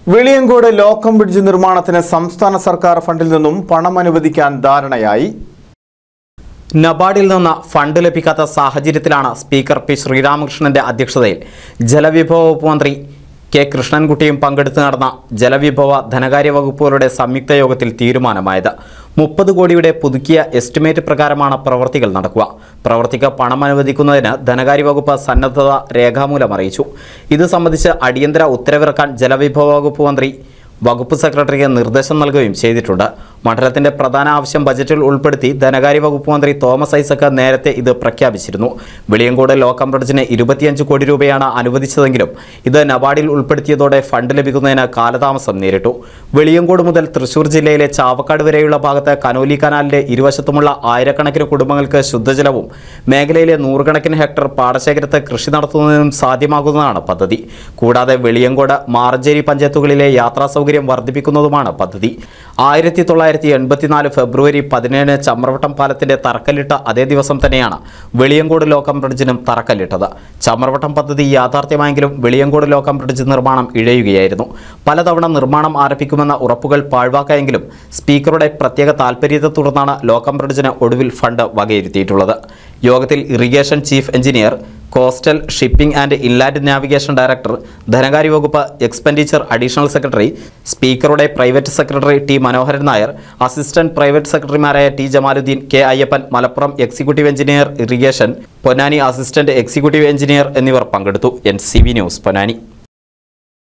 Veliyankode locum bridge നിർമ്മാണത്തിന് സംസ്ഥാന സർക്കാർ ഫണ്ടിൽ നിന്നും പണം അനുവദിക്കാൻ ധാരണയായി നബാർഡിൽ നിന്ന് ഫണ്ട് ലഭിക്കാത്ത സാഹചര്യത്തിലാണ് സ്പീക്കർ പി ശ്രീരാമകൃഷ്ണന്റെ അധ്യക്ഷതയിൽ ജലവിഭവ വകുപ്പ് മന്ത്രി കെ കൃഷ്ണൻകുട്ടിയും പങ്കെടുത്ത് നടന്ന ജലവിഭവ ധനകാര്യ വകുപ്പുകളുടെ സംയുക്ത യോഗത്തിൽ തീരുമാനമായത് മുപ്പത് കോടിയുടെ പുതുക്കിയ എസ്റ്റിമേറ്റ് പ്രകാരമാണ് പ്രവൃത്തികൾ നടക്കുക പ്രവൃത്തിക്ക് പണം അനുവദിക്കുന്നതിന് ധനകാര്യ വകുപ്പ് സന്നദ്ധത രേഖാമൂലം അറിയിച്ചു ഇത് സംബന്ധിച്ച് അടിയന്തര ഉത്തരവിറക്കാൻ ജലവിഭവ വകുപ്പ് മന്ത്രി വകുപ്പ് സെക്രട്ടറിക്ക് നിർദ്ദേശം നൽകുകയും ചെയ്തിട്ടുണ്ട് മണ്ഡലത്തിന്റെ പ്രധാന ആവശ്യം ബജറ്റിൽ ഉൾപ്പെടുത്തി ധനകാര്യ വകുപ്പ് മന്ത്രി തോമസ് ഐസക് നേരത്തെ ഇത് പ്രഖ്യാപിച്ചിരുന്നു വെളിയങ്കോട് ലോക്കം ബ്രിഡ്ജിന് ഇരുപത്തിയഞ്ച് കോടി രൂപയാണ് അനുവദിച്ചതെങ്കിലും ഇത് നബാർഡിൽ ഉൾപ്പെടുത്തിയതോടെ ഫണ്ട് ലഭിക്കുന്നതിന് കാലതാമസം നേരിട്ടു വെളിയങ്കോട് മുതൽ തൃശൂർ ജില്ലയിലെ ചാവക്കാട് വരെയുള്ള ഭാഗത്ത് കനോലി കനാലിന്റെ ഇരുവശത്തുമുള്ള ആയിരക്കണക്കിന് കുടുംബങ്ങൾക്ക് ശുദ്ധജലവും മേഖലയിലെ നൂറുകണക്കിന് ഹെക്ടർ പാടശേഖരത്ത് കൃഷി നടത്തുന്നതിനും സാധ്യമാകുന്നതാണ് പദ്ധതി കൂടാതെ വെളിയങ്കോട് മാറഞ്ചേരി പഞ്ചായത്തുകളിലെ യാത്രാ സൗകര്യം വർദ്ധിപ്പിക്കുന്നതുമാണ് പദ്ധതി ആയിരത്തി തൊള്ളായിരത്തി എൺപത്തിനാല് ഫെബ്രുവരി പതിനേഴിന് ചമ്രവട്ടം പാലത്തിന്റെ തറക്കല്ലിട്ട അതേ ദിവസം തന്നെയാണ് വെളിയങ്കോട് ലോക്കം ബ്രിഡ്ജിനും തറക്കല്ലിട്ടത് ചമ്രവട്ടം പദ്ധതി യാഥാർത്ഥ്യമായെങ്കിലും വെളിയങ്കോട് ലോക്കം ബ്രിഡ്ജ് നിർമ്മാണം ഇഴയുകയായിരുന്നു പലതവണ നിർമ്മാണം ആരംഭിക്കുമെന്ന ഉറപ്പുകൾ പാഴ്വാക്കായെങ്കിലും സ്പീക്കറുടെ പ്രത്യേക താൽപ്പര്യത്തെ തുടർന്നാണ് ലോക്കം ബ്രിഡ്ജിന് ഒടുവിൽ ഫണ്ട് വകയിരുത്തിയിട്ടുള്ളത് യോഗത്തിൽ irrigation chief engineer coastal shipping and inland navigation director ധനകാര്യ വകുപ്പ് എക്സ്പെൻഡിച്ചർ അഡീഷണൽ സെക്രട്ടറി സ്പീക്കറുടെ private secretary T Manoharan Nair assistant private സെക്രട്ടറിമാരായ T Jamaluddin K Ayyappan Malappuram executive engineer irrigation Ponnani assistant executive engineer എന്നിവർ പങ്കെടുത്തു N C V news Ponnani